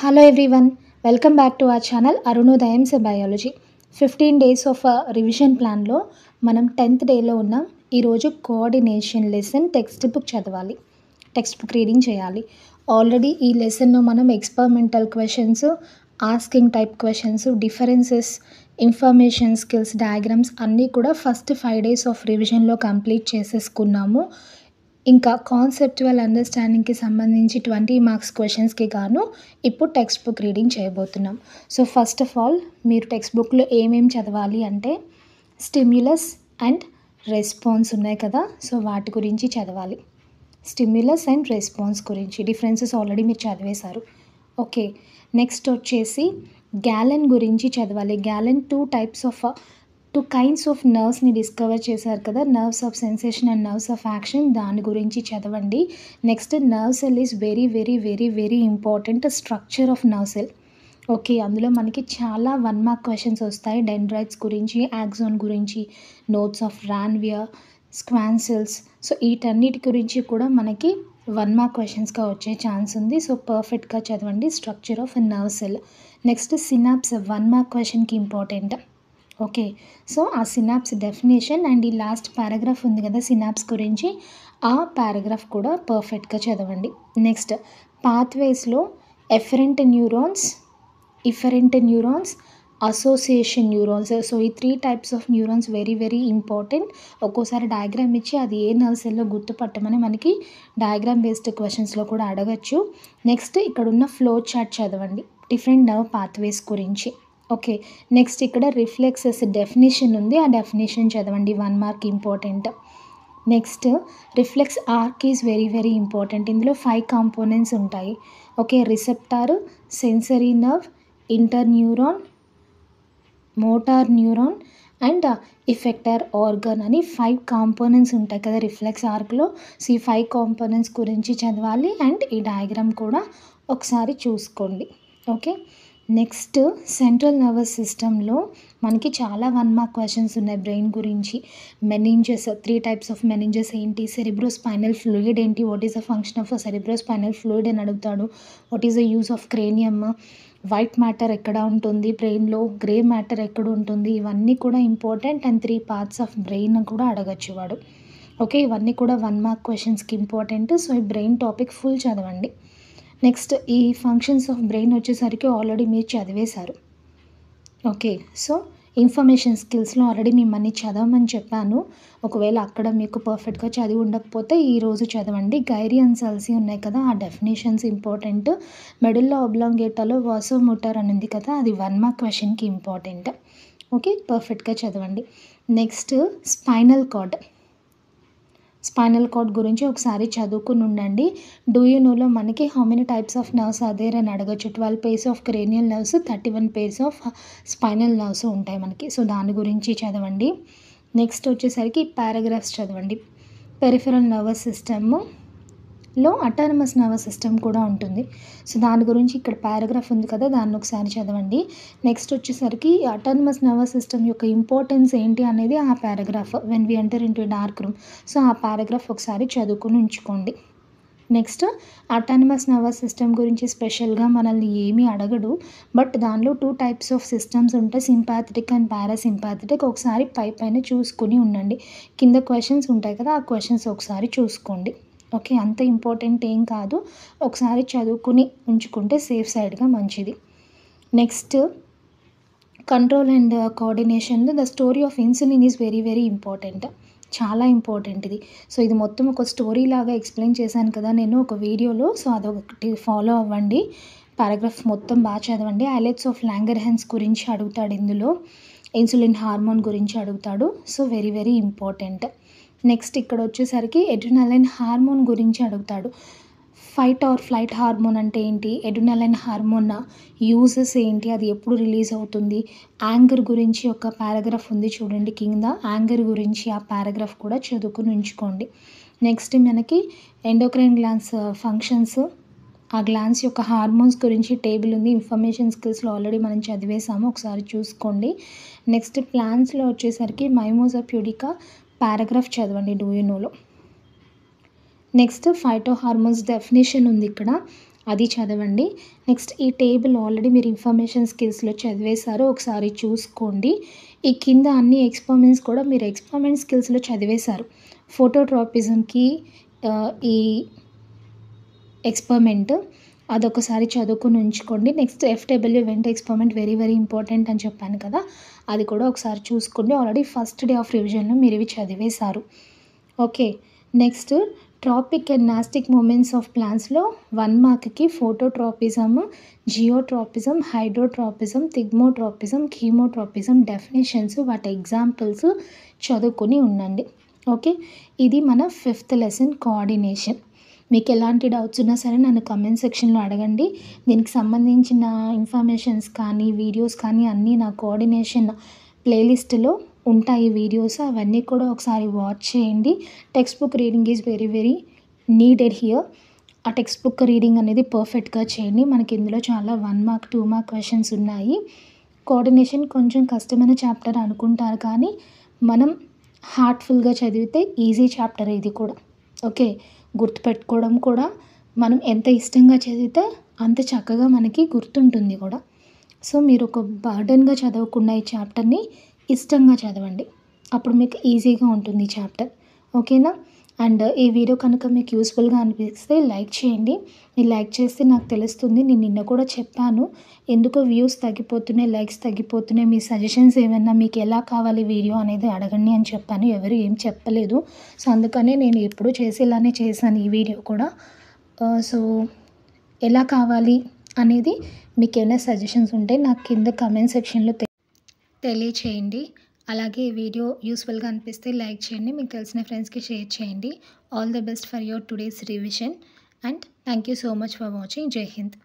hello everyone welcome back to our channel Arunodayam స biology fifteen days of revision ప్లాన్లో మనం tenth డేలో ఉన్నాం ఈరోజు కోఆర్డినేషన్ లెసన్ టెక్స్ట్ బుక్ చదవాలి టెక్స్ట్ బుక్ రీడింగ్ చేయాలి ఆల్రెడీ ఈ లెసన్లో మనం experimental questions asking type questions differences information skills diagrams అన్నీ కూడా ఫస్ట్ ఫైవ్ డేస్ ఆఫ్ రివిజన్లో కంప్లీట్ చేసేసుకున్నాము ఇంకా కాన్సెప్చువల్ అండర్స్టాండింగ్కి సంబంధించి ట్వంటీ మార్క్స్ క్వశ్చన్స్కి గాను ఇప్పుడు టెక్స్ట్ బుక్ రీడింగ్ చేయబోతున్నాం సో ఫస్ట్ ఆఫ్ ఆల్ మీరు టెక్స్ట్ బుక్లో ఏమేమి చదవాలి అంటే స్టిమ్యులస్ అండ్ రెస్పాన్స్ ఉన్నాయి కదా సో వాటి గురించి చదవాలి స్టిమ్యులస్ అండ్ రెస్పాన్స్ గురించి డిఫరెన్సెస్ ఆల్రెడీ మీరు చదివేశారు ఓకే నెక్స్ట్ వచ్చేసి గ్యాలెన్ గురించి చదవాలి Galen two types of two kinds of నర్వ్స్ని డిస్కవర్ చేశారు కదా nerves of sensation and nerves of action దాని గురించి చదవండి next nerve cell is very very very very important structure of nerve cell okay అందులో మనకి చాలా వన్ మార్క్ క్వశ్చన్స్ వస్తాయి డెండ్రైట్స్ గురించి యాక్సోన్ గురించి nodes of Ranvier Schwann cells so వీటన్నిటి గురించి కూడా మనకి వన్ మార్క్ క్వశ్చన్స్గా వచ్చే ఛాన్స్ ఉంది సో పర్ఫెక్ట్గా చదవండి structure of nerve cell next synapse one mark క్వశ్చన్కి ఇంపార్టెంట్ ఓకే సో ఆ సినాప్స్ డెఫినేషన్ అండ్ ఈ లాస్ట్ పారాగ్రాఫ్ ఉంది కదా సినాప్స్ గురించి ఆ పారాగ్రాఫ్ కూడా పర్ఫెక్ట్గా చదవండి నెక్స్ట్ పాత్వేస్లో afferent neurons efferent neurons association neurons so ఈ three types of neurons very very important ఒక్కోసారి డయాగ్రామ్ ఇచ్చి అది ఏ నర్వ్ సెల్లో గుర్తుపట్టమని మనకి డయాగ్రామ్ బేస్డ్ క్వశ్చన్స్లో కూడా అడగచ్చు నెక్స్ట్ ఇక్కడ ఉన్న ఫ్లో చార్ట్ చదవండి డిఫరెంట్ నర్వ్ పాత్వేస్ గురించి ఓకే నెక్స్ట్ ఇక్కడ రిఫ్లెక్సెస్ డెఫినేషన్ ఉంది ఆ డెఫినేషన్ చదవండి one mark important next reflex arc is very very important ఇందులో ఫైవ్ కాంపోనెంట్స్ ఉంటాయి okay receptor sensory nerve inter neuron motor neuron and effector organ అని five components ఉంటాయి కదా రిఫ్లెక్స్ ఆర్క్లో సో ఈ ఫైవ్ కాంపోనెంట్స్ గురించి చదవాలి అండ్ ఈ డయాగ్రామ్ కూడా ఒకసారి చూసుకోండి ఓకే నెక్స్ట్ సెంట్రల్ నర్వస్ సిస్టంలో మనకి చాలా వన్ మార్క్ క్వశ్చన్స్ ఉన్నాయి బ్రెయిన్ గురించి meninges three types of meninges ఏంటి సెరిబ్రో స్పైనల్ ఫ్లూయిడ్ ఏంటి what is the function of cerebro spinal fluid అని అడుగుతాడు what is the use of cranium white matter ఎక్కడ ఉంటుంది బ్రెయిన్లో గ్రే మ్యాటర్ ఎక్కడ ఉంటుంది ఇవన్నీ కూడా important and three parts of brain కూడా అడగచ్చు వాడు ఓకే ఇవన్నీ కూడా వన్ మార్క్ క్వశ్చన్స్కి ఇంపార్టెంట్ సో ఈ బ్రెయిన్ టాపిక్ ఫుల్ చదవండి నెక్స్ట్ ఈ ఫంక్షన్స్ ఆఫ్ బ్రెయిన్ వచ్చేసరికి ఆల్రెడీ మీరు చదివేశారు ఓకే సో ఇన్ఫర్మేషన్ స్కిల్స్లో ఆల్రెడీ మిమ్మల్ని చదవమని చెప్పాను ఒకవేళ అక్కడ మీకు పర్ఫెక్ట్గా చదివి ఉండకపోతే ఈరోజు చదవండి గైరీ అండ్ సల్సీ ఉన్నాయి కదా ఆ డెఫినేషన్స్ ఇంపార్టెంట్ మెడల్లో ఒబ్లాంగేటాలో వాసోమోటార్ అని ఉంది కదా అది వన్ మార్క్ క్వశ్చన్కి ఇంపార్టెంట్ ఓకే పర్ఫెక్ట్గా చదవండి next spinal cord spinal cord గురించి ఒకసారి చదువుకుని ఉండండి డూ యూ నోలో మనకి how many types of nerves are there అని అడగచ్చు twelve pairs of cranial nerves thirty one pairs of spinal nerves ఉంటాయి మనకి సో దాని గురించి చదవండి నెక్స్ట్ వచ్చేసరికి పారాగ్రాఫ్స్ చదవండి పెరిఫెరల్ నర్వస్ సిస్టమ్ లో అటానమస్ నర్వస్ సిస్టమ్ కూడా ఉంటుంది సో దాని గురించి ఇక్కడ పారాగ్రాఫ్ ఉంది కదా దాన్ని ఒకసారి చదవండి నెక్స్ట్ వచ్చేసరికి అటానమస్ నర్వస్ సిస్టమ్ యొక్క ఇంపార్టెన్స్ ఏంటి అనేది ఆ paragraph when we enter into dark room so ఆ పారాగ్రాఫ్ ఒకసారి చదువుకుని ఉంచుకోండి నెక్స్ట్ అటానమస్ నర్వస్ సిస్టమ్ గురించి స్పెషల్గా మనల్ని ఏమీ అడగడు బట్ దానిలో టూ టైప్స్ ఆఫ్ సిస్టమ్స్ ఉంటాయి సింపాథెటిక్ అండ్ పారాసింపాథెటిక్ ఒకసారి పై పైన చూసుకుని ఉండండి కింద క్వశ్చన్స్ ఉంటాయి కదా ఆ క్వశ్చన్స్ ఒకసారి చూసుకోండి ఓకే అంత ఇంపార్టెంట్ ఏం కాదు ఒకసారి చదువుకుని ఉంచుకుంటే సేఫ్ సైడ్గా మంచిది నెక్స్ట్ కంట్రోల్ అండ్ కోఆర్డినేషన్లో the story of insulin is very very important చాలా ఇంపార్టెంట్ ఇది సో ఇది మొత్తం ఒక స్టోరీ లాగా ఎక్స్ప్లెయిన్ చేశాను కదా నేను ఒక వీడియోలో సో అదొకటి ఫాలో అవ్వండి పారాగ్రాఫ్ మొత్తం బాగా చదవండి ఐలెట్స్ ఆఫ్ ల్యాంగర్ హెన్స్ గురించి అడుగుతాడు ఇందులో ఇన్సులిన్ హార్మోన్ గురించి అడుగుతాడు so very very important next ఇక్కడ వచ్చేసరికి ఎడ్రినలైన్ హార్మోన్ గురించి అడుగుతాడు ఫైట్ ఆర్ ఫ్లైట్ హార్మోన్ అంటే ఏంటి ఎడ్రినలైన్ హార్మోన్ యూజెస్ ఏంటి అది ఎప్పుడు రిలీజ్ అవుతుంది యాంగర్ గురించి ఒక పారాగ్రాఫ్ ఉంది చూడండి కింద యాంగర్ గురించి ఆ పారాగ్రాఫ్ కూడా చదువుకుని ఉంచుకోండి నెక్స్ట్ మనకి ఎండోక్రైన్ గ్లాన్స్ ఫంక్షన్స్ ఆ గ్లాన్స్ యొక్క హార్మోన్స్ గురించి టేబుల్ ఉంది ఇన్ఫర్మేషన్ స్కిల్స్లో ఆల్రెడీ మనం చదివేసాము ఒకసారి చూసుకోండి నెక్స్ట్ ప్లాన్స్లో వచ్చేసరికి మైమోజా ప్యూడికా పారాగ్రాఫ్ చదవండి డూ యూ నోలో నెక్స్ట్ ఫైటో హార్మోన్స్ డెఫినేషన్ ఉంది ఇక్కడ అది చదవండి నెక్స్ట్ ఈ టేబుల్ ఆల్రెడీ మీరు ఇన్ఫర్మేషన్ స్కిల్స్లో చదివేశారు ఒకసారి చూసుకోండి ఈ కింద అన్ని ఎక్స్పెరిమెంట్స్ కూడా మీరు ఎక్స్పెరిమెంట్ స్కిల్స్లో చదివేశారు ఫోటోట్రాపిజంకి ఈ ఎక్స్పెరిమెంట్ అదొకసారి చదువుకుని ఉంచుకోండి next F W Went experiment very very important అని చెప్పాను కదా అది కూడా ఒకసారి చూసుకోండి ఆల్రెడీ ఫస్ట్ డే ఆఫ్ రివిజన్లో మీరు ఇవి చదివేశారు okay next tropic and nastic movements of ప్లాంట్స్లో వన్ మార్క్కి phototropism geotropism hydrotropism thigmotropism chemotropism definitions వాటి ఎగ్జాంపుల్స్ చదువుకొని ఉండండి ఓకే ఇది మన ఫిఫ్త్ లెసన్ కోఆర్డినేషన్ మీకు ఎలాంటి డౌట్స్ ఉన్నా సరే నన్ను కమెంట్ సెక్షన్లో అడగండి దీనికి సంబంధించిన ఇన్ఫర్మేషన్స్ కానీ వీడియోస్ కానీ అన్నీ నా కోఆర్డినేషన్ ప్లేలిస్ట్లో ఉంటాయి వీడియోస్ అవన్నీ కూడా ఒకసారి వాచ్ చేయండి text book reading is very very needed here ఆ టెక్స్ట్ బుక్ రీడింగ్ అనేది పర్ఫెక్ట్గా చేయండి మనకి ఇందులో చాలా one mark two mark questions ఉన్నాయి కోఆర్డినేషన్ కొంచెం కష్టమైన చాప్టర్ అనుకుంటారు కానీ మనం హార్ట్ఫుల్గా చదివితే ఈజీ చాప్టర్ ఇది కూడా ఓకే గుర్తుపెట్టుకోవడం కూడా మనం ఎంత ఇష్టంగా చదివితే అంత చక్కగా మనకి గుర్తుంటుంది కూడా సో మీరు ఒక బర్డన్గా చదవకుండా ఈ చాప్టర్ని ఇష్టంగా చదవండి అప్పుడు మీకు ఈజీగా ఉంటుంది ఈ చాప్టర్ ఓకేనా అండ్ ఈ వీడియో కనుక మీకు యూస్ఫుల్గా అనిపిస్తే లైక్ చేయండి మీరు లైక్ చేస్తే నాకు తెలుస్తుంది నేను నిన్న కూడా చెప్పాను ఎందుకో వ్యూస్ తగ్గిపోతున్నాయి లైక్స్ తగ్గిపోతున్నాయి మీ సజెషన్స్ ఏమైనా మీకు ఎలా కావాలి వీడియో అనేది అడగండి అని చెప్పాను ఎవరు ఏం చెప్పలేదు సో అందుకనే నేను ఎప్పుడు చేసేలానే చేశాను ఈ వీడియో కూడా సో ఎలా కావాలి అనేది మీకు ఏమైనా సజెషన్స్ ఉంటే నాకు కింద కమెంట్ సెక్షన్లో తెలియచేయండి అలాగే ఈ వీడియో యూస్ఫుల్గా అనిపిస్తే లైక్ చేయండి మీకు తెలిసిన ఫ్రెండ్స్కి షేర్ చేయండి all the best for your today's revision and thank you so much for watching జై హింద్